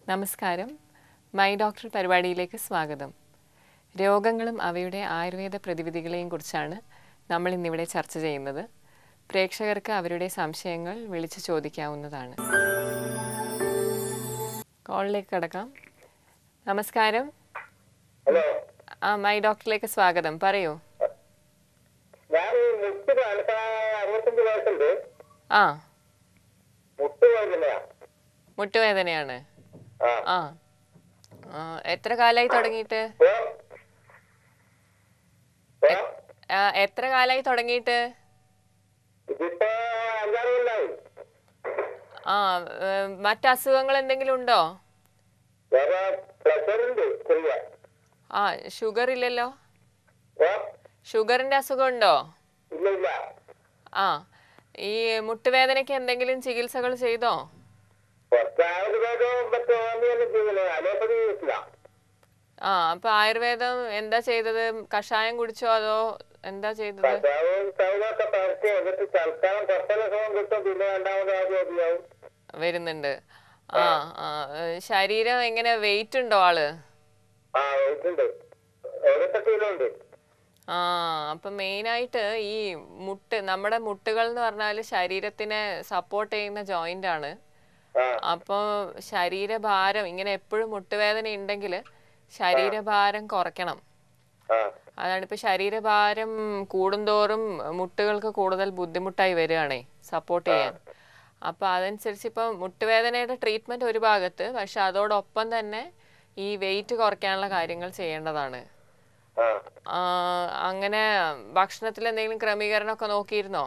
നമസ്കാരം my doctor പരിപാടിയിലേക്ക് സ്വാഗതം രോഗങ്ങളും അവയുടെ ആയുർവേദ പ്രതിവിധികളെയും കുറിച്ചാണ് നമ്മൾ ഇന്നിവിടെ ചർച്ച ചെയ്യുന്നത് പ്രേക്ഷകർക്ക് അവരുടെ സംശയങ്ങൾ വിളിച്ചു ചോദിക്കാവുന്നതാണ് കോളിലേക്ക് കിടക്കാം നമസ്കാരം ഹലോ ആ മൈ ഡോക്ടറിലേക്ക് സ്വാഗതം പറയൂ ഞാൻ ഈ മുട്ട് കാണിച്ച അറുപത്തഞ്ച് വയസ്സുണ്ട് ആ മുട്ട് വേദനയാ മുട്ടുവേദനയാണ് ആ ആ ആ, എത്ര കാലമായി തുടങ്ങിയിട്ട് ഓ ഓ ആ, എത്ര കാലമായി തുടങ്ങിയിട്ട് ഇതിപ്പോ അഞ്ചാറ് കൊല്ലായി ആ ഏ, മറ്റ് അസുഖങ്ങൾ എന്തെങ്കിലും ഉണ്ടോ വേറെ പ്രഷർ ഉണ്ട് ചെറിയ ആ ഷുഗർ ഇല്ലല്ലോ ഓ ഷുഗറിന്റെ അസുഖം ഉണ്ടോ ഇല്ല ഇല്ല ആ ഈ മുട്ടുവേദനയ്ക്ക് എന്തെങ്കിലും ചികിത്സകൾ ചെയ്തോ കുറച്ച് ആയുർവേദം മറ്റോ ഒന്നും ചെയ്യുന്നില്ല അലോപ്പതി ഇല്ല ആ അപ്പൊ ആയുർവേദം എന്താ ചെയ്തത് കഷായം കുടിച്ചോ അതോ എന്താ ചെയ്തത് കഷായവും ചവലൊക്കെ പരത്തി എന്നിട്ട് തൽക്കാലം കുറച്ചെല്ലാം സുഖം കിട്ടും പിന്നെ രണ്ടാമത് ആദ്യം മതിയാവും വരുന്നുണ്ട് ആ ആ ഏ, ശരീരം എങ്ങനെ വെയിറ്റ് ഉണ്ടോ ആള് ആ ഉണ്ട് എഴുപത്തെട്ട് കിലോ ഉണ്ട് ആ അപ്പം മെയിനായിട്ട് ഈ മുട്ട് നമ്മുടെ മുട്ടുകൾ എന്ന് പറഞ്ഞാൽ ശരീരത്തിനെ സപ്പോർട്ട് ചെയ്യുന്ന ജോയിന്റ് ആണ് ആ അപ്പോൾ ശരീരഭാരം ഇങ്ങനെ എപ്പോഴും മുട്ടുവേദന ഉണ്ടെങ്കിൽ ശരീരഭാരം കുറയ്ക്കണം ആ അതാണ് ഇപ്പോൾ ശരീരഭാരം കൂടുന്തോറും മുട്ടുകൾക്ക് കൂടുതൽ ബുദ്ധിമുട്ടായി വരികയാണേ സപ്പോർട്ട് ചെയ്യാൻ അപ്പോൾ അതനുസരിച്ച് ഇപ്പം മുട്ടുവേദനയുടെ ട്രീറ്റ്മെൻറ്റ് ഒരു ഭാഗത്ത് പക്ഷെ അതോടൊപ്പം തന്നെ ഈ വെയിറ്റ് കുറയ്ക്കാനുള്ള കാര്യങ്ങൾ ചെയ്യേണ്ടതാണ് ആ ആ, അങ്ങനെ ഭക്ഷണത്തിൽ എന്തെങ്കിലും ക്രമീകരണമൊക്കെ നോക്കിയിരുന്നോ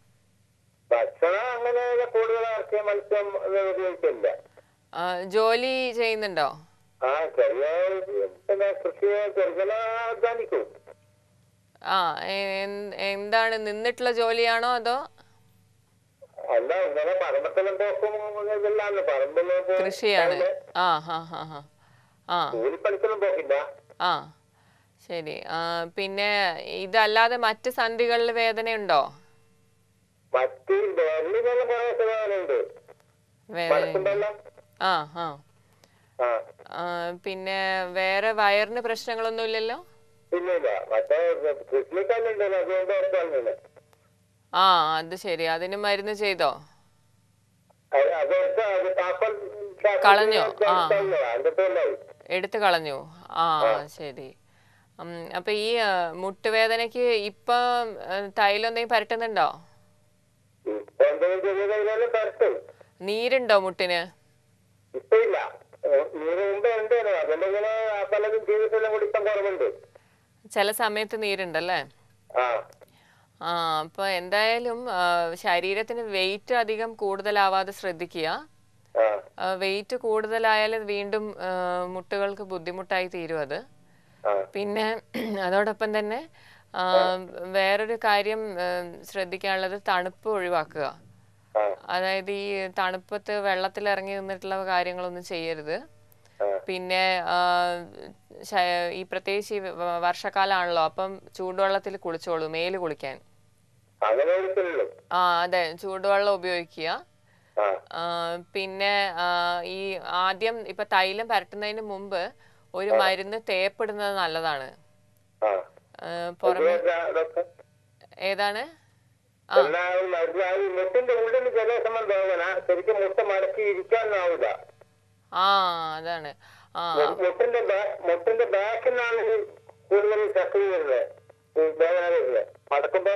ഭക്ഷണം അങ്ങനെ കൂടുതൽ ഇറച്ചിയ മത്സ്യം ഒന്നും ഉപയോഗിക്കില്ല ആ, ജോലി ചെയ്യുന്നുണ്ടോ ആ ചെറിയ പിന്നെ കൃഷി ചെറുതല അധ്വാനിക്കും ആ എ- എന്ത്- എന്താണ് നിന്നിട്ടുള്ള ജോലിയാണോ അതോ അല്ല ഇങ്ങനെ പറമ്പത്തെല്ലാം പോക്കും ഇതെല്ലാം പറമ്പില് പോ- കൃഷിയാണ് ആ ഹാ ഹാ ഹാ ആ കൂലിപ്പണിക്കൊന്നും പോക്കില്ല ആ ശരി ആ, പിന്നെ ഇതല്ലാതെ മറ്റ് സന്ധികളിൽ വേദനയുണ്ടോ മറ്റ് വെള്ളിനെല്ലാം കുറെ സുഖമുണ്ട് വേദന മഴക്കുണ്ടെല്ലാം ആ ആ ആ ആ, പിന്നെ വേറെ വയറിന് പ്രശ്നങ്ങളൊന്നും ഇല്ലല്ലോ ഇല്ല ഇല്ല മറ്റേ കൃഷിക്കാരുണ്ട് അതുകൊണ്ട് ഉറപ്പാണ് ആ അത് ശരി അതിന് മരുന്ന് ചെയ്തോ അതെടുത്ത് അത് താക്കോൽ കളഞ്ഞോ? ആ. അതിന്റെ പേരിലായി എടുത്തു കളഞ്ഞു ആ ശരി ഉം, അപ്പൊ ഈ ആ, മുട്ടുവേദനയ്ക്ക് ഇപ്പം ആ, തൈലം എന്തെങ്കിലും പരട്ടുന്നുണ്ടോ ഇപ്പൊ എന്തെങ്കിലും ചെറിയ കയ്യിലെല്ലാം പരത്തും നീരുണ്ടോ മുട്ടിന് ഇപ്പൊ ഇല്ല നീര് മുമ്പ് ഉണ്ട് അതുകൊണ്ട് ഇങ്ങനെ പലതും ജീവിതത്തിലും കൂടി ഇപ്പം കുറവുണ്ട് ചില സമയത്ത് നീരുണ്ടല്ലേ ആ ആ അപ്പോൾ എന്തായാലും ആ, ശരീരത്തിന് വെയിറ്റ് അധികം കൂടുതലാവാതെ ശ്രദ്ധിക്കുക ആ വെയിറ്റ് കൂടുതലായാൽ വീണ്ടും ആ, മുട്ടുകൾക്ക് ബുദ്ധിമുട്ടായി തീരും അത് ആ പിന്നെ അതോടൊപ്പം തന്നെ ആ, വേറൊരു കാര്യം ആ, ശ്രദ്ധിക്കാനുള്ളത് തണുപ്പ് ഒഴിവാക്കുക ആ അതായത് ഈ തണുപ്പത്ത് വെള്ളത്തിൽ ഇറങ്ങി നിന്നിട്ടുള്ള കാര്യങ്ങളൊന്നും ചെയ്യരുത് ആ പിന്നെ ആ, ശ- ഈ പ്രത്യേകിച്ച് ഈ വ- വർഷക്കാലമാണല്ലോ അപ്പം ചൂടുവെള്ളത്തിൽ കുളിച്ചോളൂ മേല് കുളിക്കാൻ അങ്ങനെ ഒരിക്കലുള്ളൂ ആ അതെ ചൂടുവെള്ളം ഉപയോഗിക്കുക ആ ആ, പിന്നെ ആ, ഈ ആദ്യം ഇപ്പൊ തൈലം പരട്ടുന്നതിന് മുമ്പ് ഒരു മരുന്ന് തേപ്പിടുന്നത് നല്ലതാണ് ആ ആ, പുറമെ ഇത് ഡോക്ടർ ഏതാണ് എല്ലാവരും മരുന്ന് ആ ഈ മുട്ടിന്റെ ഉള്ളിൽ ചില സമയം വേദന ശരിക്കും മുട്ട മടക്കി ഇരിക്കാനാവില്ല ആ അതാണ് ആ മുട്ടിന്റെ ബാ- മുട്ടിന്റെ ബാക്കിൽ നിന്നാണ് ഈ കൂടുതൽ ശക്തി വരുന്നത് ഈ വേദന വരുന്നത് മടക്കുമ്പോ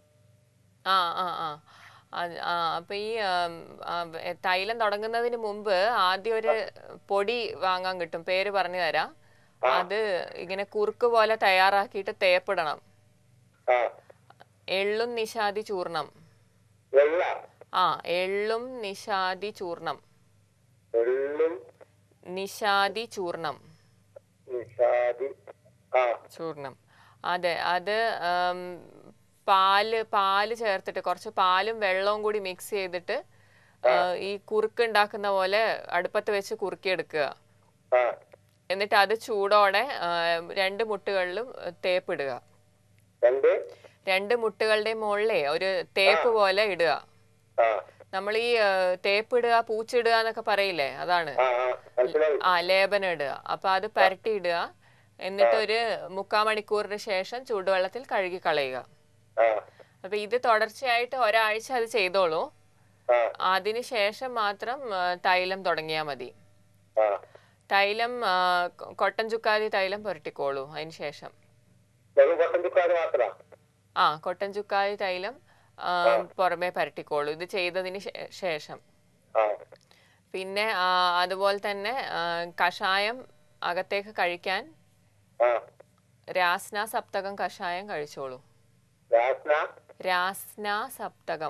ആ ആ ആ അത് ആ അപ്പൊ ഈ ആം, ആ, എ, തൈലം തുടങ്ങുന്നതിന് മുമ്പ് ആദ്യം ഒരു പൊടി വാങ്ങാൻ കിട്ടും പേര് പറഞ്ഞു തരാം അത് ഇങ്ങനെ കുറുക്ക് പോലെ തയ്യാറാക്കിയിട്ട് തേപ്പിടണം ആ എള്ളും നിഷാദി ചൂർണം വെള്ള ആ എള്ളും നിഷാദി ചൂർണം എള്ളും നിഷാദി ചൂർണം നിഷാദി ആ ചൂർണം അതെ അത് ആം, പാല് പാല് ചേർത്തിട്ട് കുറച്ച് പാലും വെള്ളവും കൂടി മിക്സ് ചെയ്തിട്ട് ആ, ഈ കുറുക്ക് ഉണ്ടാക്കുന്ന പോലെ അടുപ്പത്ത് വെച്ച് കുറുക്കിയെടുക്കുക ആ എന്നിട്ട് അത് ചൂടോടെ ആ, രണ്ട് മുട്ടുകളിലും തേപ്പിടുക രണ്ട് രണ്ട് മുട്ടുകളുടെ മുകളിലേ ഒരു തേപ്പ് പോലെ ഇടുക ആ നമ്മൾ ഈ ഏഹ്, തേപ്പിടുക പൂച്ചിടുക എന്നൊക്കെ പറയില്ലേ അതാണ് ആ ആ മനസ്സിലായി ആ ലേപനം ഇടുക അപ്പൊ അത് പരട്ടി ഇടുക എന്നിട്ട് ഒരു മുക്കാൽ മണിക്കൂറിന് ശേഷം ചൂടുവെള്ളത്തിൽ കഴുകി കളയുക ആ അപ്പൊ ഇത് തുടർച്ചയായിട്ട് ഒരാഴ്ച അത് ചെയ്തോളൂ ആ അതിന് ശേഷം മാത്രം ആ, തൈലം തുടങ്ങിയാൽ മതി ആ തൈലം ആ, കൊ- കൊട്ടൻ ചുക്കാതി തൈലം പുരട്ടിക്കോളൂ അതിന് ശേഷം വെറും കൊട്ടൻ ചുക്കാട് മാത്രമാ ആ കൊട്ടൻ ചുക്കാതി തൈലം ആ, പുറമേ പരട്ടിക്കോളൂ ഇത് ചെയ്തതിന് ശേ- ശേഷം ആ പിന്നെ ആ, അതുപോലെ തന്നെ ആ, കഷായം അകത്തേക്ക് കഴിക്കാൻ ആ രാസ്ന സപ്തകം കഷായം കഴിച്ചോളൂ രാസ്ന രാസ്ന സപ്തകം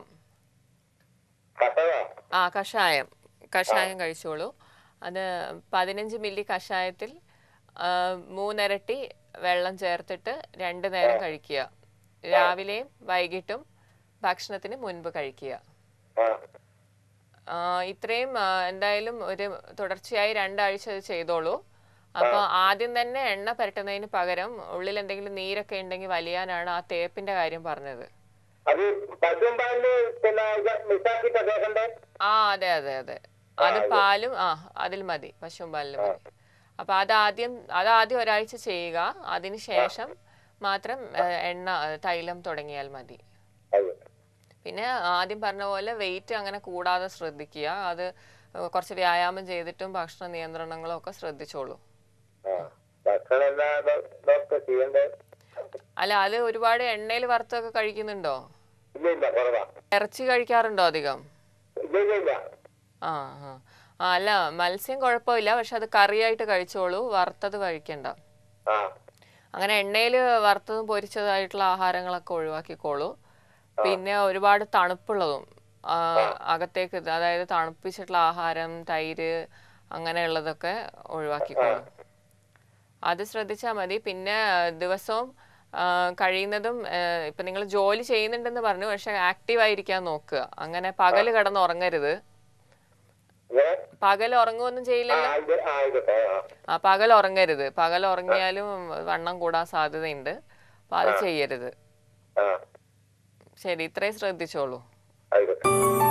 കട്ടക ആ കഷായം കഷായം കഴിച്ചോളൂ അത് പതിനഞ്ച് മില്ലി കഷായത്തിൽ ആ, മൂന്നിരട്ടി വെള്ളം ചേർത്തിട്ട് രണ്ട് നേരം കഴിക്കുക രാവിലെയും വൈകിട്ടും ഭക്ഷണത്തിന് മുൻപ് കഴിക്കുക ആ ആ, ഇത്രയും ആ, എന്തായാലും ഒരു തുടർച്ചയായി രണ്ടാഴ്ച അത് ചെയ്തോളൂ അപ്പോൾ ആദ്യം തന്നെ എണ്ണ പുരട്ടുന്നതിന് പകരം ഉള്ളിൽ എന്തെങ്കിലും നീരൊക്കെ ഉണ്ടെങ്കിൽ വലിയാനാണ് ആ തേപ്പിന്റെ കാര്യം പറഞ്ഞത് അത് പശുമ്പാലിന് പിന്നെ ഇത് മിക്സാക്കിട്ട് കേൾക്കണ്ടേ ആ അതെ അതെ അതെ അത് പാലും ആ അതിൽ മതി പശുമ്പാലിൽ മതി അപ്പൊ അതാദ്യം അതാദ്യം ഒരാഴ്ച ചെയ്യുക അതിന് ശേഷം മാത്രം ഏ, എണ്ണ ഏ, തൈലം തുടങ്ങിയാൽ മതി അയ്യോ പിന്നെ ആദ്യം പറഞ്ഞ പോലെ വെയിറ്റ് അങ്ങനെ കൂടാതെ ശ്രദ്ധിക്കുക അത് കുറച്ച് വ്യായാമം ചെയ്തിട്ടും ഭക്ഷണ നിയന്ത്രണങ്ങളും ഒക്കെ ശ്രദ്ധിച്ചോളൂ ആ ഭക്ഷണം എന്താ ഡോ- ഡോക്ടർ ചെയ്യണ്ടേ അല്ല അത് ഒരുപാട് എണ്ണയിൽ വറുത്തൊക്കെ കഴിക്കുന്നുണ്ടോ ഇല്ല ഇല്ല കുറവാ ഇറച്ചി കഴിക്കാറുണ്ടോ അധികം ഇല്ല ഇല്ല ഇല്ല ആ ആ ആ അല്ല മത്സ്യം കുഴപ്പമില്ല പക്ഷെ അത് കറിയായിട്ട് കഴിച്ചോളൂ വറുത്തത് കഴിക്കണ്ട ആ അങ്ങനെ എണ്ണയിൽ വറുത്തതും പൊരിച്ചതായിട്ടുള്ള ആഹാരങ്ങളൊക്കെ ഒഴിവാക്കിക്കോളൂ പിന്നെ ഒരുപാട് തണുപ്പുള്ളതും ആ, അകത്തേക്ക് ഇത് അതായത് തണുപ്പിച്ചിട്ടുള്ള ആഹാരം തൈര് അങ്ങനെയുള്ളതൊക്കെ ഒഴിവാക്കിക്കോളൂ അത് ശ്രദ്ധിച്ചാൽ മതി പിന്നെ ദിവസവും ആ, കഴിയുന്നതും ആ, ഇപ്പൊ നിങ്ങൾ ജോലി ചെയ്യുന്നുണ്ടെന്ന് പറഞ്ഞു പക്ഷെ ആക്റ്റീവ് ആയിരിക്കാൻ നോക്കുക അങ്ങനെ പകല് കിടന്ന് ഉറങ്ങരുത് ഇങ്ങനെ പകൽ ഉറങ്ങുമൊന്നും ആ ചെയ്യില്ലല്ലോ ഇത് ആ ആയിക്കോട്ടെ ആ ആ പകൽ ഉറങ്ങരുത് പകൽ ഉറങ്ങിയാലും വണ്ണം കൂടാൻ സാധ്യതയുണ്ട് അപ്പൊ അത് ചെയ്യരുത് ആ ശരി ഇത്രയും ശ്രദ്ധിച്ചോളൂ ആയിക്കോട്ടെ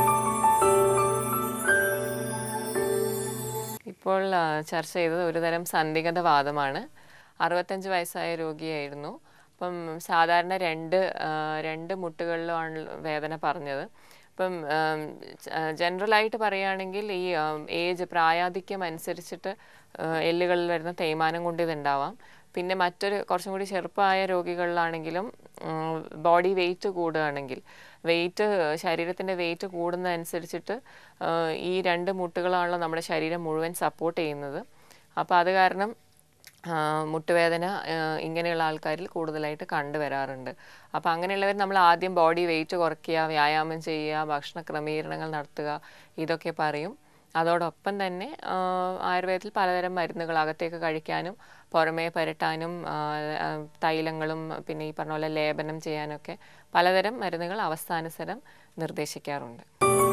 ഇപ്പോൾ ആ, ചർച്ച ചെയ്തത് ഒരുതരം സന്ദിഗ്ധ വാദമാണ് അറുപത്തഞ്ച് വയസ്സായ രോഗിയായിരുന്നു അപ്പം സാധാരണ രണ്ട് ആ, രണ്ട് മുട്ടുകളിലാണ് വേദന പറഞ്ഞത് അപ്പം ജനറലായിട്ട് പറയുകയാണെങ്കിൽ ഈ ഏജ് പ്രായാധിക്യം അനുസരിച്ചിട്ട് ആ, എല്ലുകളിൽ വരുന്ന തേയ്മാനം കൊണ്ട് ഇതുണ്ടാവാം പിന്നെ മറ്റൊരു കുറച്ചും കൂടി ചെറുപ്പമായ രോഗികളിലാണെങ്കിലും ബോഡി വെയിറ്റ് കൂടുകയാണെങ്കിൽ വെയിറ്റ് ശരീരത്തിൻ്റെ വെയിറ്റ് കൂടുന്നതനുസരിച്ചിട്ട് ആ, ഈ രണ്ട് മുട്ടുകളാണല്ലോ നമ്മുടെ ശരീരം മുഴുവൻ സപ്പോർട്ട് ചെയ്യുന്നത് അപ്പോൾ അത് കാരണം ആ, മുട്ടുവേദന ആ, ഇങ്ങനെയുള്ള ആൾക്കാരിൽ കൂടുതലായിട്ട് കണ്ടുവരാറുണ്ട് അപ്പോൾ അങ്ങനെയുള്ളവർ നമ്മൾ ആദ്യം ബോഡി വെയിറ്റ് കുറയ്ക്കുക വ്യായാമം ചെയ്യുക ഭക്ഷണ ക്രമീകരണങ്ങൾ നടത്തുക ഇതൊക്കെ പറയും അതോടൊപ്പം തന്നെ ആ, ആയുർവേദത്തിൽ പലതരം മരുന്നുകൾ അകത്തേക്ക് കഴിക്കാനും പുറമേ പുരട്ടാനും ആ, ആ, തൈലങ്ങളും പിന്നെ ഈ പറഞ്ഞ പോലെ ലേപനം ചെയ്യാനൊക്കെ പലതരം മരുന്നുകൾ അവസ്ഥാനുസരം നിർദ്ദേശിക്കാറുണ്ട്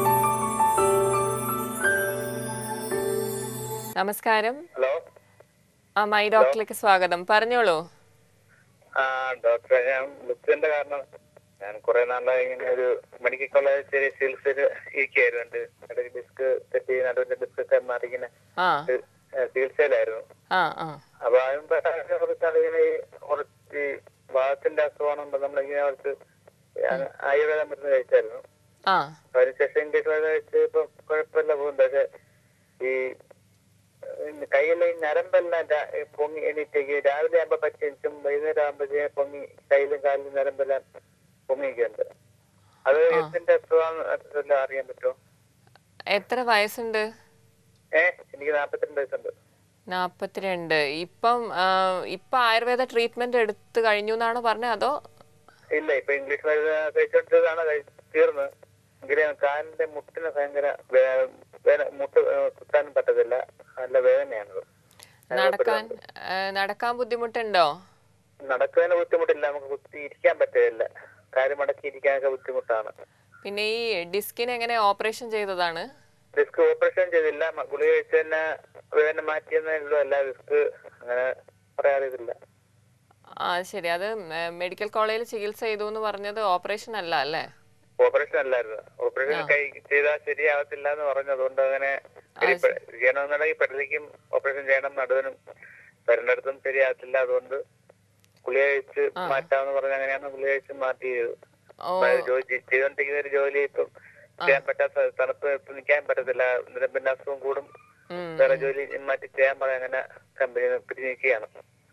നമസ്കാരം ഹലോ ആ മൈ ഡോക്ടറിലേക്ക് സ്വാഗതം പറഞ്ഞോളൂ ആ ഡോക്ടറെ ഞാൻ വിളിച്ചതിന്റെ കാരണം ഞാൻ കുറെ നാളായി ഇങ്ങനെ ഒരു മെഡിക്കൽ കോളേജ് ചെറിയ ചികിത്സയിൽ ഇരിക്കുകയായിരുന്നു ഇടയ്ക്ക് ഡിസ്ക് തെറ്റി നടുവിന്റെ ഡിസ്ക് ഒക്കെ മാറിങ്ങനെ ആ ഒരു, ഏ, ചികിത്സയിലായിരുന്നു ആ ആ അപ്പൊ അതിന് പ്രകാരം കുറച്ചാൽ ഇങ്ങനെ ഈ കുറച്ച് ഈ ഭാഗത്തിന്റെ അസുഖമാണുമ്പോ നമ്മളിങ്ങനെ കുറച്ച് ആ- ആയുർവേദ മരുന്ന് കഴിച്ചായിരുന്നു ആ അപ്പൊ അതിനുശേഷം ഇംഗ്ലീഷ് മരുന്ന് കഴിച്ച് ഇപ്പൊ കുഴപ്പമില്ല പോകും പക്ഷെ ഈ ഏഹ് കയ്യിലെ ഈ ഞരമ്പെല്ലാം രാ- ഏഹ് പൊങ്ങി എണീറ്റേക്ക് രാവിലെ ആകുമ്പോ പറ്റിച്ചും വൈകുന്നേരം ആകുമ്പോഴത്തേക്കും പൊങ്ങി കയ്യിലും കാലിലും ഞരമ്പെല്ലാം പൊങ്ങിക്കുന്നുണ്ട് അത് എന്തിന്റെ അസുഖം അറിയാൻ പറ്റുമോ എത്ര വയസ്സുണ്ട് ഏഹ് എനിക്ക് നാപ്പത്തിരണ്ട് വയസ്സുണ്ട് നാൽപ്പത്തിരണ്ട് ഇപ്പം ആ, ഇപ്പം ആയുർവേദ ട്രീറ്റ്മെന്റ് എടുത്തു കഴിഞ്ഞു എന്നാണ് പറഞ്ഞത് അതോ ഇല്ല ഇപ്പൊ ഇംഗ്ലീഷ് മരുന്ന് കഴിച്ചോണ്ടിരുന്നതാണ് കഴി- തീർന്ന് എങ്കിലും കാലിന്റെ മുട്ടിന് ഭയങ്കര വേ- വേദന മുട്ട് ഏഹ് കുത്താനും പറ്റത്തില്ല നല്ല വേദനയാണത് നടക്കാൻ ആ, നടക്കാൻ ബുദ്ധിമുട്ടുണ്ടോ നടക്കുന്നതിന് ബുദ്ധിമുട്ടില്ല നമുക്ക് കുത്തി ഇരിക്കാൻ പറ്റില്ല കാര്യം മടക്കി ഇരിക്കാനൊക്കെ ബുദ്ധിമുട്ടാണ് പിന്നെ ഈ ഡിസ്കിന് എങ്ങനെ ഓപ്പറേഷൻ ചെയ്തതാണ് ഡിസ്ക് ഓപ്പറേഷൻ ചെയ്തില്ല മ- ഗുളിക കഴിച്ച് തന്നെ വേദന മാറ്റിയെന്നേ ഉള്ളൂ അല്ല ഡിസ്ക് അങ്ങനെ പറയാറിയതില്ല ആ ശരി അത് മെ- മെഡിക്കൽ കോളേജിൽ ചികിത്സ ചെയ്തു എന്ന് പറഞ്ഞത് ഓപ്പറേഷൻ അല്ല അല്ലേ ഓപ്പറേഷൻ അല്ലായിരുന്നു ഓപ്പറേഷൻ കൈ ചെയ്താൽ ശരിയാവത്തില്ല എന്ന് പറഞ്ഞു അതുകൊണ്ട് അങ്ങനെ ശരി, പെ- ചെയ്യണമെന്നുണ്ടെങ്കിൽ പെടലിക്കും ഓപ്പറേഷൻ ചെയ്യണം നടുവിനും വരണ്ടടുത്തും ശരിയാകത്തില്ല അതുകൊണ്ട് ഗുളിക കഴിച്ച് മാറ്റാമെന്ന് പറഞ്ഞ് അങ്ങനെയാണ് ഗുളിക കഴിച്ച് മാറ്റി ചെയ്തു ഓ അപ്പൊ ജോലി ചെയ്തോണ്ടിരിക്കുന്ന ഒരു ജോലി ഇപ്പം ചെയ്യാൻ പറ്റാത്ത തണുപ്പ് ഇപ്പം നിൽക്കാൻ പറ്റത്തില്ല അന്നേരം പിന്നെ അസുഖം കൂടും ഉം. വേറെ ജോലി മാറ്റി ചെയ്യാൻ പറയാൻ അങ്ങനെ കമ്പനി പിരിഞ്ഞിരിക്കുകയാണ്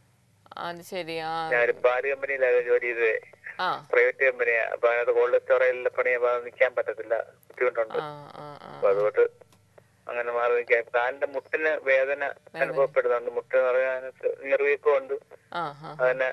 അത് ശരി ആ ഞാൻ പാല് കമ്പനിയിലാണ് ജോലി ചെയ്തത് ആ പ്രൈവറ്റ് കമ്പനിയാ അപ്പൊ അത് കോൾഡ് സ്റ്റോറേജിലെ പണി അപ്പൊ നിൽക്കാൻ പറ്റത്തില്ല ബുദ്ധിമുട്ടുണ്ട് ആ ആ ആ അപ്പൊ അതുകൊണ്ട് അങ്ങനെ മാറി നിൽക്കാൻ കാലിന്റെ മുട്ടിന് വേദന അനുഭവപ്പെടുന്നുണ്ട് മുട്ട് എന്ന് പറഞ്ഞാൽ നീർവീക്കം ഉണ്ട് ആ ആ അതിന്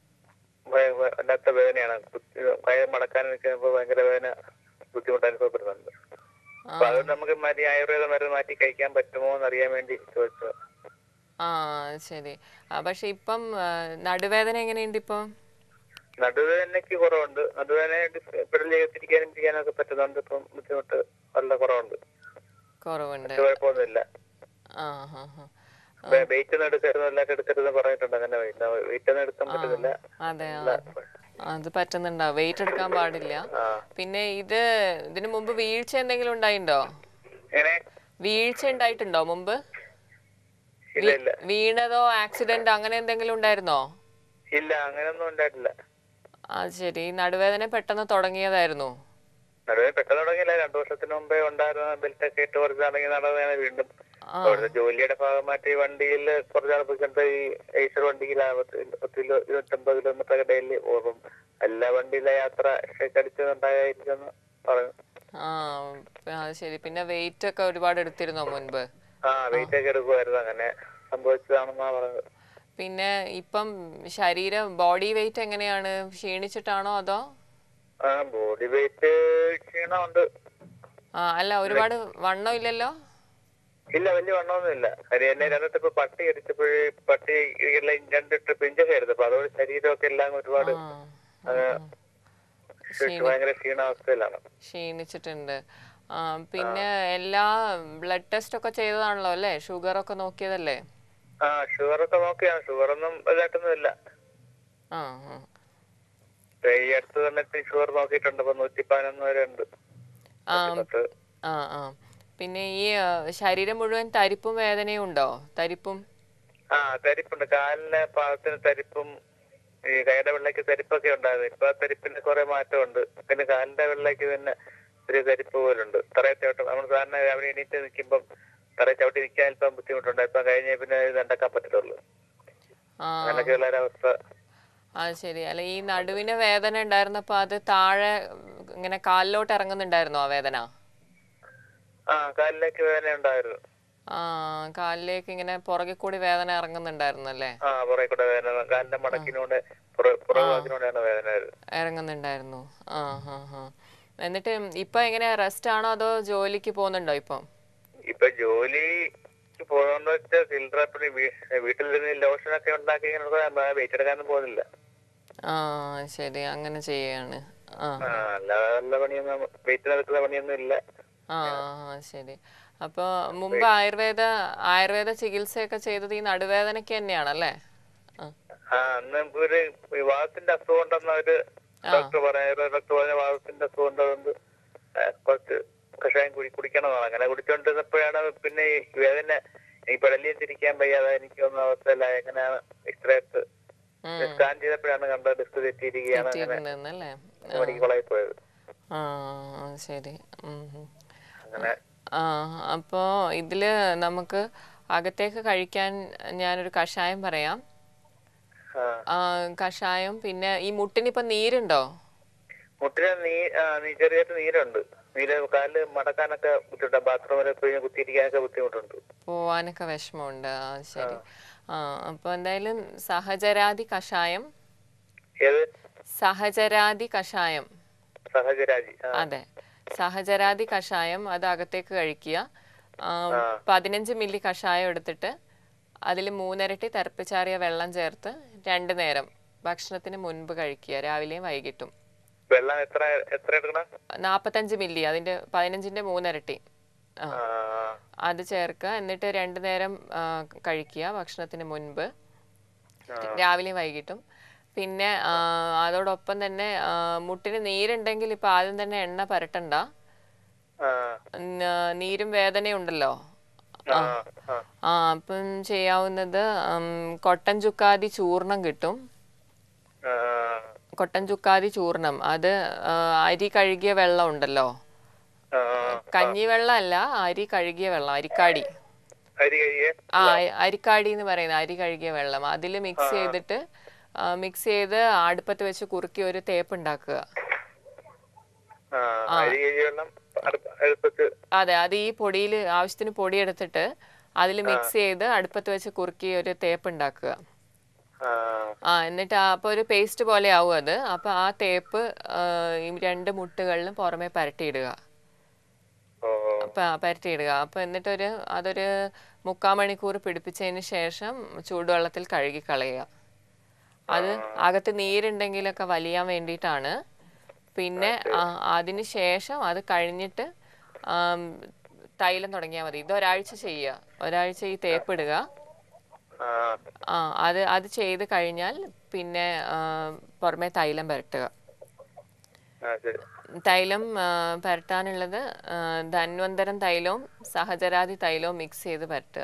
ഭയ- ഭയ- വല്ലാത്ത വേദനയാണ് കുത്തി- കൈ മടക്കാൻ നിൽക്കുമ്പോ ഭയങ്കര വേദന ബുദ്ധിമുട്ട് അനുഭവപ്പെടുന്നുണ്ട് അപ്പൊ അതുകൊണ്ട് നമുക്ക് മാറ്റി ആയുർവേദ മരുന്ന് മാറ്റി കഴിക്കാൻ പറ്റുമോ എന്ന് അറിയാൻ വേണ്ടി ചോദിച്ചത് ആ ശരി ആ പക്ഷെ ഇപ്പം ആ, നടുവേദന എങ്ങനെയുണ്ട് ഇപ്പം നടുവേദനയ്ക്ക് കുറവുണ്ട് നടുവേദന പെടൽ തിരിക്കാനും പിടിക്കാനും ഒക്കെ പറ്റുന്നുണ്ട് ഇപ്പം ബുദ്ധിമുട്ട് വളരെ കുറവുണ്ട് കുറവുണ്ട് മറ്റു കുഴപ്പമൊന്നുമില്ല ആ ഹാ ഹാ വെയിറ്റ് ഒന്നും എടുക്കരുത് എല്ലാവരും എടുക്കരുത് പറഞ്ഞിട്ടുണ്ട് അങ്ങനെ വെയിറ്റ് ഒന്നും എടുക്കാൻ പറ്റുന്നില്ല അതെ ആ അത് പറ്റുന്നുണ്ടാവും വെയിറ്റ് എടുക്കാൻ പാടില്ല ആ പിന്നെ ഇത് ഇതിനു മുമ്പ് വീഴ്ച എന്തെങ്കിലും ഉണ്ടായിട്ടുണ്ടോ എങ്ങനെ വീഴ്ച ഉണ്ടായിട്ടുണ്ടോ മുമ്പ് ഇല്ല ഇല്ല വീണതോ ആക്സിഡന്റ് അങ്ങനെ എന്തെങ്കിലും ഉണ്ടായിരുന്നോ ഇല്ല അങ്ങനെയൊന്നും ഉണ്ടായിട്ടില്ല ആ ശരി ഈ നടുവേദന പെട്ടെന്ന് തുടങ്ങിയതായിരുന്നു നടുവേ പെട്ടെന്ന് തുടങ്ങിയില്ല രണ്ടു വർഷത്തിന് മുമ്പേ ഉണ്ടായിരുന്ന ബെൽറ്റ് ഒക്കെ ഇട്ട് കുറച്ച് തുടങ്ങി നടന്നതാണ് വീണ്ടും ആ അവിടുത്തെ ജോലിയുടെ ഭാഗമായിട്ട് ഈ വണ്ടിയിൽ കുറച്ചാൾ പോയിക്കൊണ്ട് ഈ ഐസർ വണ്ടിയിൽ പത്ത് കിലോ ഇരുപത്തൊമ്പത് കിലോമീറ്റർ ഒക്കെ ഡെയിലി പോകും എല്ലാ വണ്ടിയിലെ യാത്ര അടിച്ചുണ്ടായിരിക്കുന്നു പറഞ്ഞു ആ ആ ശരി പിന്നെ വെയിറ്റ് ഒക്കെ ഒരുപാട് എടുത്തിരുന്നോ മുൻപ് ആ വെയിറ്റ് ഒക്കെ എടുക്കുമായിരുന്നു അങ്ങനെ സംഭവിച്ചതാണെന്നാ പറഞ്ഞത് പിന്നെ ഇപ്പം ശരീരം ബോഡി വെയിറ്റ് എങ്ങനെയാണ് ക്ഷീണിച്ചിട്ടാണോ അതോ ആ ബോഡി വെയിറ്റ് ക്ഷീണമുണ്ട് ആ അല്ല ഒരുപാട് വണ്ണം ഇല്ലല്ലോ ഇല്ല വലിയ വണ്ണമൊന്നും ഇല്ല കാര്യം എന്നെ രണ്ട് ട്രിപ്പ് പട്ടി അടിച്ചപ്പോഴേ പട്ടി എല്ലാം രണ്ട് ട്രിപ്പ് ഇഞ്ചക്ഷൻ എടുത്തപ്പോ അതോടെ ശരീരമൊക്കെ എല്ലാം ഒരുപാട് ആ ആ, ഭയങ്കര ക്ഷീണാവസ്ഥയിലാണ് ക്ഷീണിച്ചിട്ടുണ്ട് ആ പിന്നെ എല്ലാ ബ്ലഡ് ടെസ്റ്റ് ഒക്കെ ചെയ്തതാണല്ലോ അല്ലേ ഷുഗർ ഒക്കെ നോക്കിയതല്ലേ ആ ഷുഗർ ഒക്കെ നോക്കിയാണ് ഷുഗർ ഒന്നും ഇതായിട്ടൊന്നും ഇല്ല ആ ആ. ഇപ്പൊ ഈ അടുത്ത് തന്നെ ഷുഗർ നോക്കിയിട്ടുണ്ട് ഇപ്പൊ നൂറ്റി പതിനൊന്ന് വരെ ഉണ്ട് ആ പത്ത് ആ ആ പിന്നെ ഈ ആ, ശരീരം മുഴുവൻ തരിപ്പും വേദനയും ഉണ്ടോ തരിപ്പും ആ തരിപ്പുണ്ട് കാലിന് പാദത്തിന് തരിപ്പും ഈ കൈയുടെ വെള്ളയ്ക്ക് തരിപ്പൊക്കെ ഉണ്ടായിരുന്നു ഇപ്പൊ ആ തരിപ്പിന് കുറെ മാറ്റമുണ്ട് പിന്നെ കാലിന്റെ വെള്ളയ്ക്ക് തന്നെ ഒരു തരിപ്പ് പോലുണ്ട് തറയെ ചവിട്ടും നമ്മൾ സാധാരണ രാവിലെ എണീറ്റ് നിൽക്കുമ്പം തറയെ ചവിട്ടി നിൽക്കാൻ അല്പം ബുദ്ധിമുട്ടുണ്ട് ഇപ്പം കഴിഞ്ഞ പിന്നെ ഇത് നടക്കാൻ പറ്റത്തുള്ളൂ ആ അങ്ങനെയൊക്കെയുള്ള ഒരവസ്ഥ ആ ശരി അല്ല ഈ നടുവിന് വേദന ഉണ്ടായിരുന്നപ്പോ അത് താഴെ ഇങ്ങനെ കാലിലോട്ട് ഇറങ്ങുന്നുണ്ടായിരുന്നോ ആ വേദന ആ കാലിലേക്ക് വേദന ഉണ്ടായിരുന്നു ആ കാലിലേക്ക് ഇങ്ങനെ പുറകെ കൂടി വേദന ഇറങ്ങുന്നുണ്ടായിരുന്നു അല്ലേ ആ പുറകെ കൂടെ വേദന കാലിന്റെ മടക്കിനൂടെ പുറകുഭാഗത്തിനൂടെയാണ് വേദന വരുന്നത് ഇറങ്ങുന്നുണ്ടായിരുന്നു ആ ഹാ ഹാ എന്നിട്ട് ഇപ്പൊ എങ്ങനെയാ റെസ്റ്റ് ആണോ അതോ ജോലിക്ക് പോകുന്നുണ്ടോ ഇപ്പം ഇപ്പൊ ജോലി പോകുന്ന വെച്ചാൽ ചില്ലറ പണി വീ- വീട്ടിലിരുന്ന് ലോഷനൊക്കെ ഉണ്ടാക്കി ഇങ്ങനെ വെയിറ്റ് എടുക്കാനൊന്നും പോകുന്നില്ല ആ ശരി അങ്ങനെ ചെയ്യാണ് ആ ആ അല്ലാതെ നല്ല പണിയൊന്നും വെയിറ്റ് നടക്കുന്ന പണിയൊന്നും ഇല്ല ആ ആ, ശരി അപ്പൊ മുമ്പ് ആയുർവേദ ആയുർവേദ ചികിത്സയൊക്കെ ചെയ്തത് ഈ നടുവേദനയ്ക്ക് തന്നെയാണല്ലേ ആ ആ അന്ന് ഒരു വാദത്തിന്റെ അസുഖം ഉണ്ടെന്ന് ഒരു ഡോക്ടർ പറയാ ഡോക്ടർ പറഞ്ഞ വാദത്തിന്റെ അസുഖം ഉണ്ടതുകൊണ്ട് ആ, കുറച്ച് കഷായം കുടി കുടിക്കണമെന്നാണ് അങ്ങനെ കുടിച്ചോണ്ടിരുന്നപ്പോഴാണ് പിന്നെ ഈ വേദന ഈ പെടലിയും തിരിക്കാൻ വയ്യാതെ എനിക്ക് ഒന്നും അവസ്ഥയില്ല എങ്ങനെയാണ് എക്സ്റേ എടുത്ത് ഉം. സ്കാൻ ചെയ്തപ്പോഴാണ് കണ്ടത് ഡിസ്ക് തെറ്റിയിരിക്കുകയാണ് അങ്ങനെ തെറ്റിയിട്ടുണ്ടെന്നല്ലേ മെഡിക്കൽ കോളേജിൽ പോയത് ആ ആ, ശരി ഉം, ഉം. അങ്ങനെ ആ അപ്പോൾ ഇതിൽ നമുക്ക് അകത്തേക്ക് കഴിക്കാൻ ഞാനൊരു കഷായം പറയാം ആ ആ, കഷായം പിന്നെ ഈ മുട്ടിനിപ്പം നീരുണ്ടോ മുട്ടിന് നീ ആ, നീ ചെറിയായിട്ട് നീരുണ്ട് നീര് കാലില് മടക്കാനൊക്കെ ബുദ്ധിമുട്ടാണ് ബാത്റൂമിലൊക്കെ പോയി കുത്തിയിരിക്കാനൊക്കെ ബുദ്ധിമുട്ടുണ്ട് പോവാനൊക്കെ വിഷമമുണ്ട് ആ ശരി ആ അപ്പോൾ എന്തായാലും സഹചരാതി കഷായം ഏത് സഹചരാതി കഷായം സഹജരാജി ആ അതെ സഹചരാതി കഷായം അത് അകത്തേക്ക് കഴിക്കുക ആ, പതിനഞ്ച് മില്ലി കഷായം എടുത്തിട്ട് അതിൽ മൂന്നിരട്ടി തിരപ്പിച്ചാറിയ വെള്ളം ചേർത്ത് രണ്ട് നേരം ഭക്ഷണത്തിന് മുൻപ് കഴിക്കുക രാവിലെയും വൈകിട്ടും വെള്ളം എത്ര എത്ര എടുക്കണം നാൽപ്പത്തഞ്ച് മില്ലി അതിൻ്റെ പതിനഞ്ചിൻ്റെ മൂന്നിരട്ടി ആ ആ അത് ചേർക്കുക എന്നിട്ട് രണ്ട് നേരം ആ, കഴിക്കുക ഭക്ഷണത്തിന് മുൻപ് രാവിലെയും വൈകിട്ടും പിന്നെ ആ, അതോടൊപ്പം തന്നെ ആ, മുട്ടിന് നീരുണ്ടെങ്കിൽ ഇപ്പം ആദ്യം തന്നെ എണ്ണ പുരട്ടണ്ട ആ ന- നീരും വേദനയും ഉണ്ടല്ലോ ആ ആ ആ അപ്പം ചെയ്യാവുന്നത് ഉം, കൊട്ടൻ ചുക്കാതി ചൂർണം കിട്ടും ആ കൊട്ടൻ ചുക്കാതി ചൂർണം അത് ആ, അരി കഴുകിയ വെള്ളം ഉണ്ടല്ലോ ആ കഞ്ഞിവെള്ളം അല്ല അരി കഴുകിയ വെള്ളം അരിക്കാടി അരി കഴിയേ ആ അ- അരിക്കാടി എന്ന് പറയുന്ന അരി കഴുകിയ വെള്ളം അതിൽ മിക്സ് ചെയ്തിട്ട് മിക്സ് ചെയ്ത് അടുപ്പത്ത് വെച്ച് കുറുക്കി ഒരു തേപ്പ് ഉണ്ടാക്കുക ആ അരി കഴിയ വെള്ളം അടുപ്പ- അടുപ്പത്ത് അതെ അത് ഈ പൊടിയിൽ ആവശ്യത്തിന് പൊടി എടുത്തിട്ട് അതിൽ മിക്സ് ചെയ്ത് അടുപ്പത്ത് വെച്ച് കുറുക്കി ഒരു തേപ്പ് ഉണ്ടാക്കുക ആ ആ എന്നിട്ട് ആ അപ്പോൾ ഒരു പേസ്റ്റ് പോലെ ആവും അത് അപ്പോൾ ആ തേപ്പ് ആ, ഈ രണ്ട് മുട്ടുകളിലും പുറമെ പരട്ടിയിടുക ഓ പ- പരട്ടിയിടുക അപ്പോൾ എന്നിട്ടൊരു അതൊരു മുക്കാൽ മണിക്കൂർ പിടിപ്പിച്ചതിന് ശേഷം ചൂടുവെള്ളത്തിൽ കഴുകി കളയുക അത് അകത്ത് നീരുണ്ടെങ്കിലൊക്കെ വലിയാൻ വേണ്ടിയിട്ടാണ് പിന്നെ ആ, അതിന് ശേഷം അത് കഴിഞ്ഞിട്ട് ആം, തൈലം തുടങ്ങിയാൽ മതി ഇത് ഒരാഴ്ച ചെയ്യുക ഒരാഴ്ച ഈ തേപ്പിടുക ആ ആ അത് അത് ചെയ്ത് കഴിഞ്ഞാൽ പിന്നെ ആ, പുറമെ തൈലം പുരട്ടുക ആ ശരി തൈലം ആ, പുരട്ടാനുള്ളത് ആ, ധന്വന്തരം തൈലവും സഹചരാതി തൈലവും മിക്സ് ചെയ്ത് പുരട്ടുക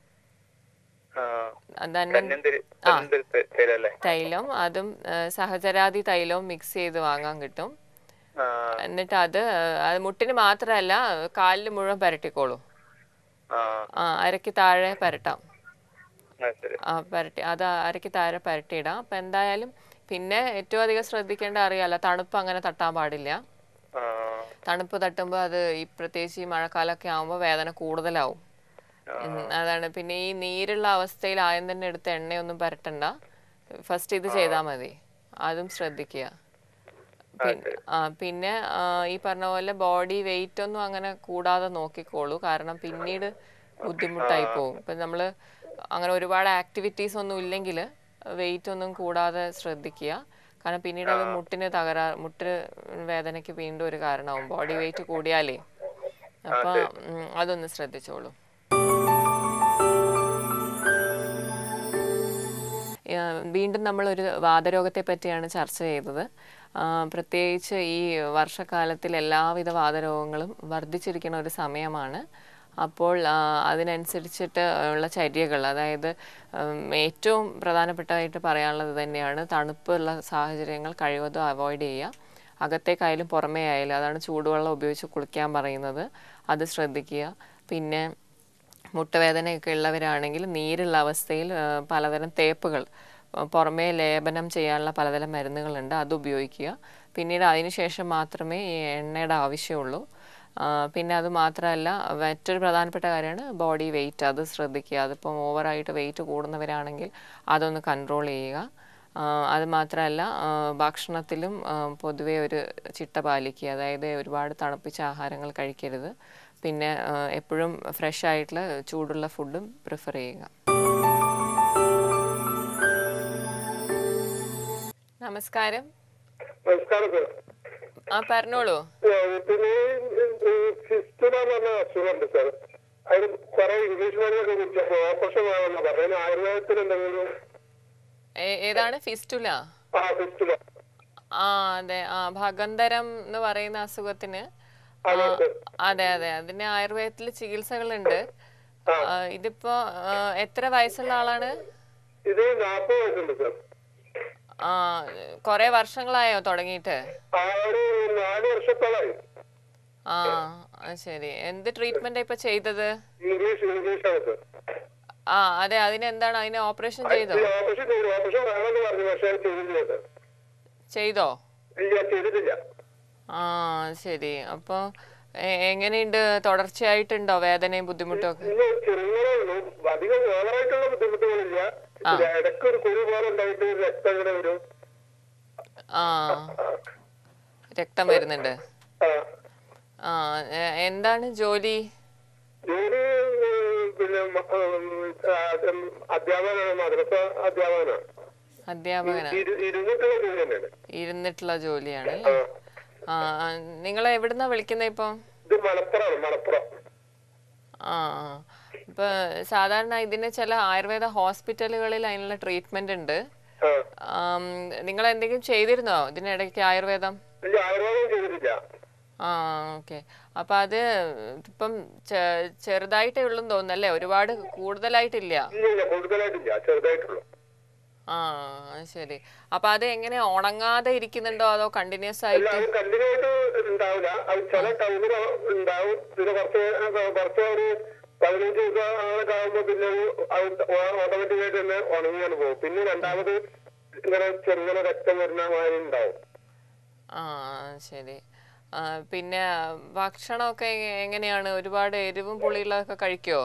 ആ ആ, ധന്വ കന്യന്തിരി കന്യന്തിരി തൈലല്ലേ തൈലം അതും ആ, സഹചരാതി തൈലവും മിക്സ് ചെയ്ത് വാങ്ങാൻ കിട്ടും ആ എന്നിട്ട് അത് ആ, അത് മുട്ടിന് മാത്രമല്ല കാലിൽ മുഴുവൻ പുരട്ടിക്കോളൂ ആ ആ അരയ്ക്ക് താഴെ പുരട്ടാം ആ ശരി ആ പുരട്ടി അത് അരയ്ക്ക് താഴെ പുരട്ടിയിടാം അപ്പം എന്തായാലും പിന്നെ ഏറ്റവും അധികം ശ്രദ്ധിക്കേണ്ട അറിയാലോ തണുപ്പ് അങ്ങനെ തട്ടാൻ പാടില്ല ആ തണുപ്പ് തട്ടുമ്പോൾ അത് ഈ പ്രത്യേകിച്ച് ഈ മഴക്കാലമൊക്കെ ആകുമ്പോൾ വേദന കൂടുതലാവും ഉം, അതാണ് പിന്നെ ഈ നീരുള്ള അവസ്ഥയിൽ ആദ്യം തന്നെ എടുത്ത് എണ്ണയൊന്നും പുരട്ടണ്ട ഫസ്റ്റ് ഇത് ചെയ്താൽ മതി അതും ശ്രദ്ധിക്കുക പിന്നെ ആ പിന്നെ ആ, ഈ പറഞ്ഞ പോലെ ബോഡി വെയിറ്റ് ഒന്നും അങ്ങനെ കൂടാതെ നോക്കിക്കോളൂ കാരണം പിന്നീട് ബുദ്ധിമുട്ടായി പോകും ഇപ്പം നമ്മൾ അങ്ങനെ ഒരുപാട് ആക്ടിവിറ്റീസ് ഒന്നും ഇല്ലെങ്കിൽ വെയിറ്റ് ഒന്നും കൂടാതെ ശ്രദ്ധിക്കുക കാരണം പിന്നീട് അത് മുട്ടിന് തകരാ മുട്ട് വേദനയ്ക്ക് വീണ്ടും ഒരു കാരണമാവും ബോഡി വെയിറ്റ് കൂടിയാലേ അപ്പം ഉം, അതൊന്ന് ശ്രദ്ധിച്ചോളൂ ആ, വീണ്ടും നമ്മളൊരു വാതരോഗത്തെ പറ്റിയാണ് ചർച്ച ചെയ്തത് ആ, പ്രത്യേകിച്ച് ഈ വർഷക്കാലത്തിൽ എല്ലാവിധ വാതരോഗങ്ങളും വർദ്ധിച്ചിരിക്കുന്ന ഒരു സമയമാണ് അപ്പോൾ ആ, അതിനനുസരിച്ചിട്ട് ഉള്ള ചര്യകൾ അതായത് ഉം, ഏറ്റവും പ്രധാനപ്പെട്ടതായിട്ട് പറയാനുള്ളത് തന്നെയാണ് തണുപ്പുള്ള സാഹചര്യങ്ങൾ കഴിവതും അവോയ്ഡ് ചെയ്യുക അകത്തേക്കായാലും പുറമേ ആയാലും അതാണ് ചൂടുവെള്ളം ഉപയോഗിച്ച് കുളിക്കാൻ പറയുന്നത് അത് ശ്രദ്ധിക്കുക പിന്നെ മുട്ടുവേദനയൊക്കെ ഉള്ളവരാണെങ്കിൽ നീരുള്ള അവസ്ഥയിൽ ആ, പലതരം തേപ്പുകൾ ആ, പുറമേ ലേപനം ചെയ്യാനുള്ള പലതരം മരുന്നുകളുണ്ട് അത് ഉപയോഗിക്കുക പിന്നീട് അതിനുശേഷം മാത്രമേ ഈ എണ്ണയുടെ ആവശ്യമുള്ളൂ ആ, പിന്നെ അത് മാത്രമല്ല മറ്റൊരു പ്രധാനപ്പെട്ട കാര്യമാണ് ബോഡി വെയിറ്റ് അത് ശ്രദ്ധിക്കുക അതിപ്പം ഓവറായിട്ട് വെയിറ്റ് കൂടുന്നവരാണെങ്കിൽ അതൊന്ന് കൺട്രോൾ ചെയ്യുക ആ, അത് മാത്രമല്ല ആ, ഭക്ഷണത്തിലും ആ, പൊതുവെ ഒരു ചിട്ട പാലിക്കുക അതായത് ഒരുപാട് തണുപ്പിച്ച ആഹാരങ്ങൾ കഴിക്കരുത് പിന്നെ ആ, എപ്പോഴും ഫ്രഷ് ആയിട്ടുള്ള ചൂടുള്ള ഫുഡും പ്രിഫർ ചെയ്യുക നമസ്കാരം നമസ്കാരം സർ ആ പറഞ്ഞോളൂ പിന്നെ ഫിസ്റ്റുല എന്ന് പറഞ്ഞ അസുഖമുണ്ട് സർ അതിന് കുറെ ഇംഗ്ലീഷ് മരുന്നൊക്കെ കുറിച്ചപ്പോ ഓപ്പറേഷൻ വേണമെന്ന് പറഞ്ഞു അതിന് ആയുർവേദത്തിൽ എന്തെങ്കിലും ഏ- ഏതാണ് ഫിസ്റ്റുല ആ ഫിസ്റ്റുല ആ അതെ ആ ഭഗന്തരം എന്ന് പറയുന്ന അസുഖത്തിന് ആ, അതെ സർ അതെ അതെ അതിന് ആയുർവേദത്തിൽ ചികിത്സകളുണ്ട് ആ, ഇതിപ്പോ ആ, എത്ര വയസ്സുള്ള ആളാണ് ഇത് നാൽപ്പത് വയസ്സുണ്ട് സർ ആ കുറെ വർഷങ്ങളായോ തുടങ്ങിയിട്ട് ആ ഒരു നാല് വർഷത്തോളായി ആ അത് ശരി എന്ത് ട്രീറ്റ്മെന്റ് ഇപ്പൊ ചെയ്തത് ഇംഗ്ലീഷ് ഇംഗ്ലീഷ് ആണ് സർ ആ അതെ അതിന് എന്താണ് അതിന് ഓപ്പറേഷൻ ചെയ്തോ ഈ ഓപ്പറേഷൻ ചെയ്തു ഓപ്പറേഷൻ വേണമെന്ന് പറഞ്ഞു പക്ഷേ അത് ചെയ്തില്ല സർ ചെയ്തോ ഇല്ല ചെയ്തിട്ടില്ല ആ ശരി അപ്പൊ എ- എങ്ങനെയുണ്ട് തുടർച്ചയായിട്ടുണ്ടോ വേദനയും ബുദ്ധിമുട്ടും ഒക്കെ ഇല്ല ചെറുങ്ങനെ ഉള്ളൂ അധികം ഓവറായിട്ടുള്ള ബുദ്ധിമുട്ടുകളില്ല ഇടയ്ക്ക് ഒരു കുരു പോലെ ഉണ്ടായിട്ട് രക്തം ഇങ്ങനെ വരും ആ രക്തം വരുന്നുണ്ട് ആ ആ എ- എന്താണ് ജോലി ജോലി ഉം, പിന്നെ മ- ഉം, ആ, ഉം, അധ്യാപകനാണ് മദ്രസ അധ്യാപകനാണ് അധ്യാപകനാ ഇരു- ഇരുന്നിട്ടുള്ള ജോലി തന്നെയാണ് ഇരുന്നിട്ടുള്ള ജോലിയാണ് ആ. ആ നിങ്ങൾ എവിടുന്നാ വിളിക്കുന്നത് ഇപ്പം ഇത് മലപ്പുറമാണ് മലപ്പുറം ആ ആ. ഇപ്പൊ സാധാരണ ഇതിന് ചില ആയുർവേദ ഹോസ്പിറ്റലുകളിൽ അതിനുള്ള ട്രീറ്റ്മെന്റ് ഉണ്ട് ആ നിങ്ങൾ എന്തെങ്കിലും ചെയ്തിരുന്നോ ഇതിനിടയ്ക്ക് ആയുർവേദം ഇല്ല ആയുർവേദം ചെയ്തിട്ടില്ല ആ ഓക്കെ അപ്പൊ അത് ഇപ്പം ചെ- ചെറുതായിട്ടേ ഉള്ളൂ തോന്നുന്നല്ലേ ഒരുപാട് കൂടുതലായിട്ടില്ല ഇല്ല ഇല്ല കൂടുതലായിട്ടില്ല ചെറുതായിട്ടുള്ളൂ ആ അത് ശരി അപ്പൊ അത് എങ്ങനെ ഉണങ്ങാതെ ഇരിക്കുന്നുണ്ടോ അതോ കണ്ടിന്യൂസ് അല്ല ആയിട്ട് അത് കണ്ടിന്യൂ ആയിട്ട് ഉണ്ടാവില്ല അത് ചില ടൈമിൽ ഉണ്ടാവും പിന്നെ കുറച്ച് കുറച്ച് ഒരു പതിനഞ്ച് ദിവസം അങ്ങനെയൊക്കെ ആകുമ്പോ പിന്നെ അത് ഓട്ടോമാറ്റിക് ആയിട്ട് തന്നെ ഉണങ്ങിയാണ് പോകും പിന്നെ രണ്ടാമത് ഇങ്ങനെ ചെറുങ്ങനെ രക്തം വരുന്ന മാതിരി ഉണ്ടാവും ആ ശരി ആ, പിന്നെ ഭക്ഷണമൊക്കെ എങ്ങ- എങ്ങനെയാണ് ഒരുപാട് എരിവും പുളിയുള്ളതൊക്കെ കഴിക്കുമോ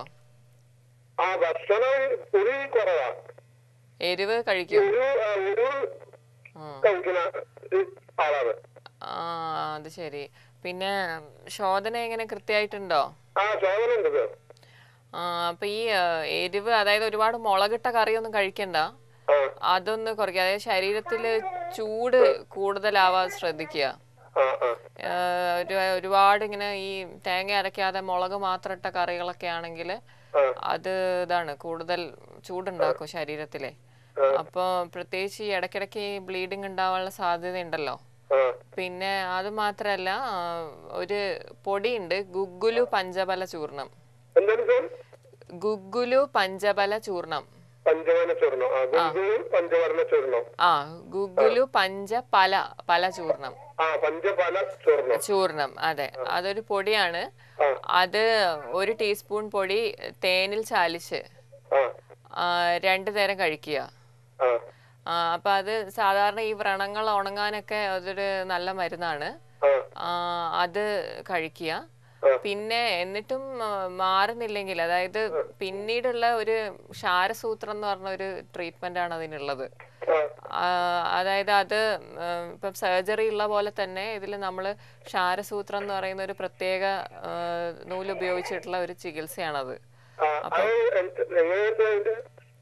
ആ ഭക്ഷണം ഒരു കുറവാ എരിവ് കഴിക്കുമോ ഒരു ആ, ഒരു ആ കഴിക്കുന്ന ഒരു ആളാണ് ആ അത് ശരി പിന്നെ ശോധന എങ്ങനെ കൃത്യമായിട്ടുണ്ടോ ആ ശോധന ഉണ്ട് സർ ആ അപ്പൊ ഈ ആ, എരിവ് അതായത് ഒരുപാട് മുളകിട്ട കറിയൊന്നും കഴിക്കണ്ട ആ അതൊന്ന് കുറയ്ക്കുക അതായത് ശരീരത്തില് ചൂട് കൂടുതലാവാൻ ശ്രദ്ധിക്കുക ആ ആ ആ, ഒരു ഒരുപാട് ഇങ്ങനെ ഈ തേങ്ങ അരയ്ക്കാതെ മുളക് മാത്രം ഇട്ട കറികളൊക്കെ ആണെങ്കിൽ ആ അത് ഇതാണ് കൂടുതൽ ചൂടുണ്ടാക്കും ശരീരത്തിലെ അപ്പോൾ പ്രത്യേകിച്ച് ഈ ഇടയ്ക്കിടയ്ക്ക് ഈ ബ്ലീഡിങ് ഉണ്ടാവാനുള്ള സാധ്യതയുണ്ടല്ലോ ആ പിന്നെ അത് മാത്രല്ല ആ, ഒരു പൊടിയുണ്ട് ഗുഗുലു പഞ്ചബല ചൂർണം എന്താണ് സർ ഗുഗുലു പഞ്ചബല ചൂർണം പഞ്ചവർണ്ണ ചൂർണം ആ ഗുരുവും പഞ്ചവർണ്ണ ചൂർണം ആ ഗുഗുലു പഞ്ചപല പല ചൂർണം ആ പഞ്ചപാല ചൂർണം ചൂർണം അതെ അതൊരു പൊടിയാണ് ആ അത് ഒരു ടീസ്പൂൺ പൊടി തേനിൽ ചാലിച്ച് ആ ആ, രണ്ട് നേരം കഴിക്കുക ആ ആ, അപ്പൊ അത് സാധാരണ ഈ വ്രണങ്ങൾ ഉണങ്ങാനൊക്കെ അതൊരു നല്ല മരുന്നാണ് ആ ആ, അത് കഴിക്കുക ആ. പിന്നെ എന്നിട്ടും ആ, മാറുന്നില്ലെങ്കിൽ അതായത് പിന്നീടുള്ള ഒരു ക്ഷാരസൂത്രം എന്ന് പറഞ്ഞ ഒരു ട്രീറ്റ്മെന്റ് ആണ് അതിനുള്ളത് ആ ആ, അതായത് അത് ആ, ഇപ്പം സർജറി ഉള്ള പോലെ തന്നെ ഇതിൽ നമ്മൾ ക്ഷാരസൂത്രം എന്ന് പറയുന്ന ഒരു പ്രത്യേക ആ, നൂല് ഉപയോഗിച്ചിട്ടുള്ള ഒരു ചികിത്സയാണത് ആ അത് എങ്ങനെയാ അതിന്റെ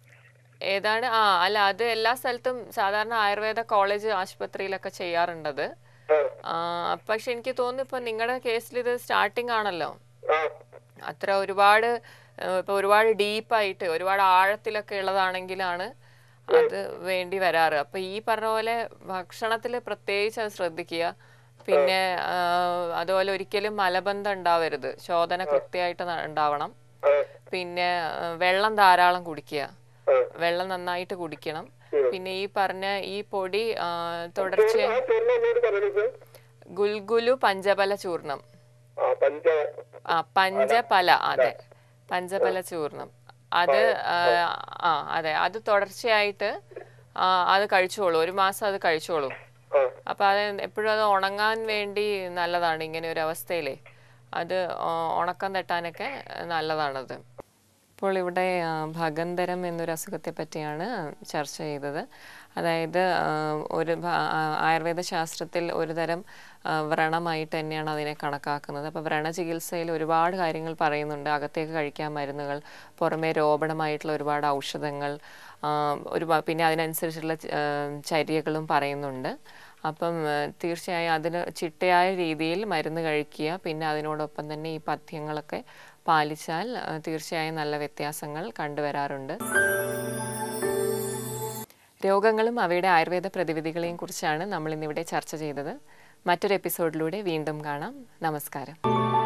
ഏതാണ് ആ അല്ല അത് എല്ലാ സ്ഥലത്തും സാധാരണ ആയുർവേദ കോളേജ് ആശുപത്രിയിലൊക്കെ ചെയ്യാറുണ്ടത് ആ ആ, പക്ഷെ എനിക്ക് തോന്നുന്നു ഇപ്പൊ നിങ്ങളുടെ കേസിൽ ഇത് സ്റ്റാർട്ടിംഗ് ആണല്ലോ ആ അത്ര ഒരുപാട് ഏഹ്, ഇപ്പൊ ഒരുപാട് ഡീപ്പായിട്ട് ഒരുപാട് ആഴത്തിലൊക്കെ ഉള്ളതാണെങ്കിലാണ് അത് വേണ്ടി വരാറ് അപ്പൊ ഈ പറഞ്ഞ പോലെ ഭക്ഷണത്തിൽ പ്രത്യേകിച്ച് അത് ശ്രദ്ധിക്കുക പിന്നെ ആ, അതുപോലെ ഒരിക്കലും മലബന്ധം ഉണ്ടാവരുത് ശോധന കൃത്യമായിട്ട് ന- ഉണ്ടാവണം ആ പിന്നെ ആ, വെള്ളം ധാരാളം കുടിക്കുക ആ വെള്ളം നന്നായിട്ട് കുടിക്കണം പിന്നെ ഈ പറഞ്ഞ ഈ പൊടി ആ, തുടർച്ചയായി ആ ചൂർണം എന്നോട് പറയുന്നത് സർ ഗുൽഗുലു പഞ്ചബല ചൂർണം ആ പഞ്ച ആ പഞ്ചപല അതെ പഞ്ചപല ചൂർണം അത് ആ, ആ അതെ അത് തുടർച്ചയായിട്ട് ആ, അത് കഴിച്ചോളൂ ഒരു മാസം അത് കഴിച്ചോളൂ ആ അപ്പൊ അത് എപ്പോഴും അത് ഉണങ്ങാൻ വേണ്ടി നല്ലതാണ് ഇങ്ങനെ ഒരു അവസ്ഥയിലേ അത് ഉ- ഉണക്കം തട്ടാനൊക്കെ നല്ലതാണത് ഇപ്പോൾ ഇവിടെ ആ, ഭഗന്തരം എന്നൊരു അസുഖത്തെ പറ്റിയാണ് ചർച്ച ചെയ്തത് അതായത് ആ, ഒരു ഭ- ആ, ആയുർവേദ ശാസ്ത്രത്തിൽ ഒരു തരം ആ, വ്രണമായിട്ട് തന്നെയാണ് അതിനെ കണക്കാക്കുന്നത് അപ്പോൾ വ്രണ ചികിത്സയിൽ ഒരുപാട് കാര്യങ്ങൾ പറയുന്നുണ്ട് അകത്തേക്ക് കഴിക്കാൻ മരുന്നുകൾ പുറമേ രോപണമായിട്ടുള്ള ഒരുപാട് ഔഷധങ്ങൾ ആ, ഒരു പിന്നെ അതിനനുസരിച്ചുള്ള ച- ആ, ചര്യകളും പറയുന്നുണ്ട് അപ്പം ആ, തീർച്ചയായും അതിന് ചിട്ടയായ രീതിയിൽ മരുന്ന് കഴിക്കുക പിന്നെ അതിനോടൊപ്പം തന്നെ ഈ പഥ്യങ്ങളൊക്കെ പാലിച്ചാൽ ആ, തീർച്ചയായും നല്ല വ്യത്യാസങ്ങൾ കണ്ടുവരാറുണ്ട് രോഗങ്ങളും അവയുടെ ആയുർവേദ പ്രതിവിധികളെയും കുറിച്ചാണ് നമ്മൾ ഇന്നിവിടെ ചർച്ച ചെയ്തത് മറ്റൊരു എപ്പിസോഡിലൂടെ വീണ്ടും കാണാം നമസ്കാരം